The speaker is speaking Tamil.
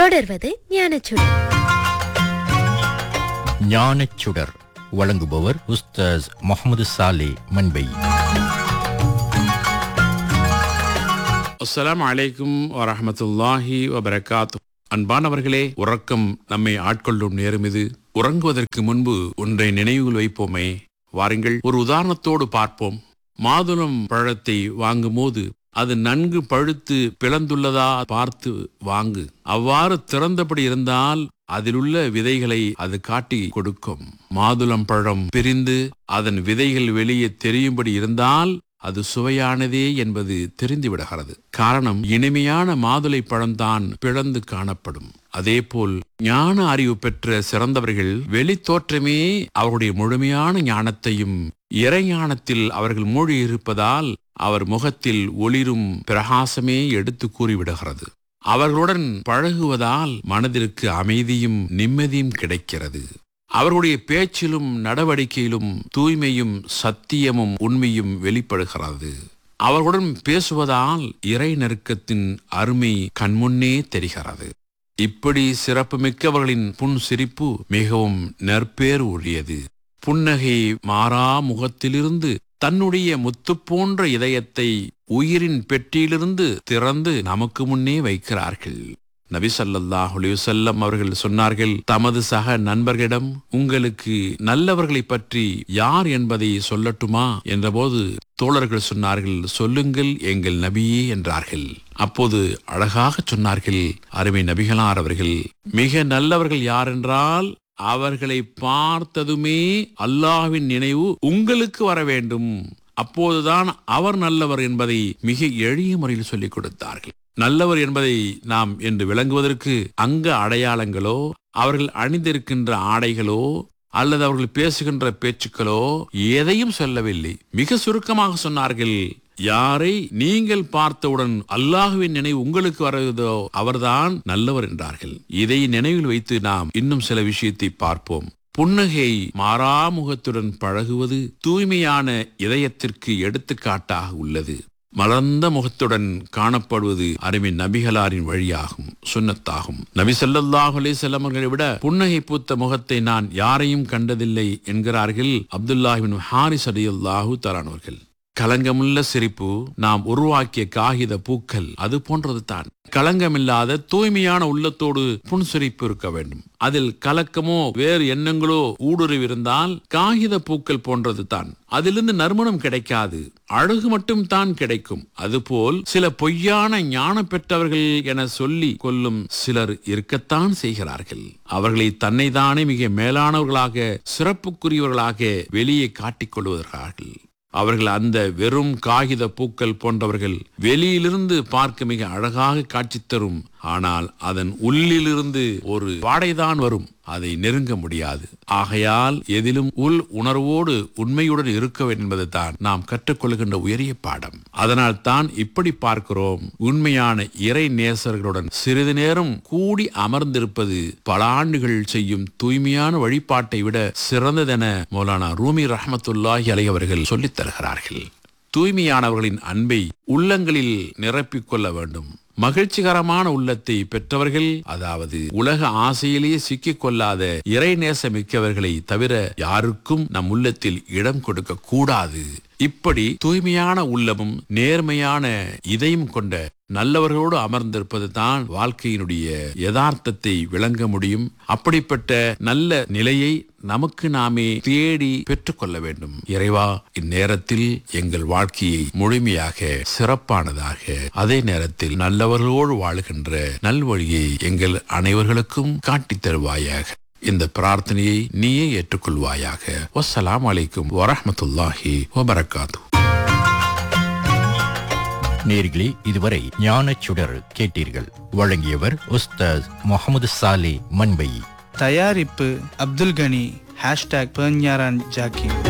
தொடர்வது ஞானச்சுடர் ஞானச்சுடர் வழங்குபவர் உஸ்தாஸ் முகமது சாலே மண்பை அஸ்ஸலாமு அலைக்கும் வரஹமத்துல்லாஹி வபரகாத்து அன்பானவர்களே உறக்கம் நம்மை ஆட்கொள்ளும் நேரம் இது உறங்குவதற்கு முன்பு ஒன்றை நினைவில் வைப்போமே வாருங்கள் ஒரு உதாரணத்தோடு பார்ப்போம் மாதுளம் பழத்தை வாங்கும்போது அது நன்கு பழுத்து பிளந்துள்ளதா பார்த்து வாங்கு அவ்வாறு திறந்தபடி இருந்தால் அதிலுள்ள விதைகளை அது காட்டி கொடுக்கும் மாதுளம் பழம் பிரிந்து அதன் விதைகள் வெளியே தெரியும்படி இருந்தால் அது சுவையானதே என்பது தெரிந்துவிடுகிறது காரணம் இனிமையான மாதுளை பழம்தான் பிளந்து காணப்படும் அதேபோல் ஞான அறிவு பெற்ற சிறந்தவர்கள் வெளித்தோற்றமே அவருடைய முழுமையான ஞானத்தையும் இறைஞானத்தில் அவர்கள் மூழ்கி இருப்பதால் அவர் முகத்தில் ஒளிரும் பிரகாசமே எடுத்து கூறிவிடுகிறது அவர்களுடன் பழகுவதால் மனதிற்கு அமைதியும் நிம்மதியும் கிடைக்கிறது அவர்களுடைய பேச்சிலும் நடவடிக்கையிலும் தூய்மையும் சத்தியமும் உண்மையும் வெளிப்படுகிறது அவர்களுடன் பேசுவதால் இறை நெருக்கத்தின் அருமை கண்முன்னே தெரிகிறது இப்படி சிறப்புமிக்கவர்களின் புன் சிரிப்பு மிகவும் நற்பேறு உரியது புன்னகை மாறா முகத்திலிருந்து தன்னுடைய முத்து போன்ற இதயத்தை உயிரின் பெட்டியிலிருந்து திறந்து நமக்கு முன்னே வைக்கிறார்கள் நபி ஸல்லல்லாஹு அலைஹி வஸல்லம் அவர்கள் சொன்னார்கள் தமது சக நண்பர்களிடம் உங்களுக்கு நல்லவர்களை பற்றி யார் என்பதை சொல்லட்டுமா என்றபோது தோழர்கள் சொன்னார்கள் சொல்லுங்கள் எங்கள் நபியே என்றார்கள் அப்போது அழகாக சொன்னார்கள் அருமை நபிகளார் அவர்கள் மிக நல்லவர்கள் யார் என்றால் அவர்களை பார்த்ததுமே அல்லாஹ்வின் நினைவு உங்களுக்கு வர வேண்டும் அப்போதுதான் அவர் நல்லவர் என்பதை மிக எளிய முறையில் சொல்லிக் கொடுத்தார்கள் நல்லவர் என்பதை நாம் என்று விளங்குவதற்கு அங்க அடையாளங்களோ அவர்கள் அணிந்திருக்கின்ற ஆடைகளோ அல்லது அவர்கள் பேசுகின்ற பேச்சுக்களோ எதையும் சொல்லவில்லை மிக சுருக்கமாக சொன்னார்கள் யாரை நீங்கள் பார்த்தவுடன் அல்லாஹுவின் நினைவு உங்களுக்கு வருவதோ அவர்தான் நல்லவர் என்றார்கள் இதை நினைவில் வைத்து நாம் இன்னும் சில விஷயத்தை பார்ப்போம் புன்னகை மாறாமுகத்துடன் பழகுவது தூய்மையான இதயத்திற்கு எடுத்துக்காட்டாக உள்ளது மலர்ந்த முகத்துடன் காணப்படுவது அருமை நபிகளாரின் வழியாகும் சுன்னத்தாகும் நபி ஸல்லல்லாஹு அலைஹி வஸல்லம் அவர்களை விட புன்னகை பூத்த முகத்தை நான் யாரையும் கண்டதில்லை என்கிறார்கள் அப்துல்லாஹிபின் ஹாரிஸ் ரலியல்லாஹு தரானவர்கள் கலங்கமுள்ள சிரிப்பு நாம் உருவாக்கிய காகித பூக்கள் அது போன்றது தான் களங்கமில்லாத தூய்மையான உள்ளத்தோடு புன்சிரிப்பு இருக்க வேண்டும் அதில் கலக்கமோ வேறு எண்ணங்களோ ஊடுருவி இருந்தால் காகித பூக்கள் போன்றது தான் அதிலிருந்து நறுமணம் கிடைக்காது அழகு மட்டும் தான் கிடைக்கும் அதுபோல் சில பொய்யான ஞானம் பெற்றவர்கள் என சொல்லி கொள்ளும் சிலர் இருக்கத்தான் செய்கிறார்கள் அவர்களை தன்னைதானே மிக மேலானவர்களாக சிறப்புக்குரியவர்களாக வெளியே காட்டிக் கொள்வதார்கள் அவர்கள் அந்த வெறும் காகித பூக்கள் போன்றவர்கள் வெளியிலிருந்து பார்க்க மிக அழகாக காட்சி தரும் ஆனால் அதன் உள்ளிலிருந்து ஒரு வாடைதான் வரும் அதை நெருங்க முடியாது ஆகையால் எதிலும் உள் உணர்வோடு உண்மையுடன் இருக்க வேண்டும் என்பதுதான் நாம் கற்றுக்கொள்கின்ற உயரிய பாடம் அதனால் தான் இப்படி பார்க்கிறோம் உண்மையான இறை நேசர்களுடன் சிறிது நேரம் கூடி அமர்ந்திருப்பது பல ஆண்டுகள் செய்யும் தூய்மையான வழிபாட்டை விட சிறந்ததென மௌலானா ரூமி ரஹமத்துல்லாஹி அலை அவர்கள் சொல்லித் தருகிறார்கள் தூய்மையானவர்களின் அன்பை உள்ளங்களில் நிரப்பிக் கொள்ள வேண்டும் மகிழ்ச்சிகரமான உள்ளத்தை பெற்றவர்கள் அதாவது உலக ஆசையிலேயே சிக்கிக் கொள்ளாத இறைநேச மிக்கவர்களை தவிர யாருக்கும் நம் உள்ளத்தில் இடம் கொடுக்க கூடாது இப்படி தூய்மையான உள்ளமும் நேர்மையான இதயம் கொண்ட நல்லவர்களோடு அமர்ந்திருப்பது தான் வாழ்க்கையினுடைய யதார்த்தத்தை விளங்க முடியும் அப்படிப்பட்ட நல்ல நிலையை நமக்கு நாமே தேடி பெற்றுக்கொள்ள வேண்டும் இறைவா இந்நேரத்தில் எங்கள் வாழ்க்கையை முழுமையாக சிறப்பானதாக அதே நேரத்தில் நல்லவர்களோடு வாழுகின்ற நல்வழியை எங்கள் அனைவர்களுக்கும் காட்டித் தருவாயாக இந்த பிரார்த்தனையை நீயே ஏற்றுக்கொள்வாயாக வஸ்ஸலாம் அலைக்கும் வரஹ்மத்துல்லாஹி வபரகாத்து நேர்களே இதுவரை ஞானச்சுடர் கேட்டீர்கள் வழங்கியவர் உஸ்தாஸ் முகமது சாலே மண்பை தயாரிப்பு அப்துல் கனி ஹேஷ்டாக் பேஞ்ஞாரான் ஜாக்கிம்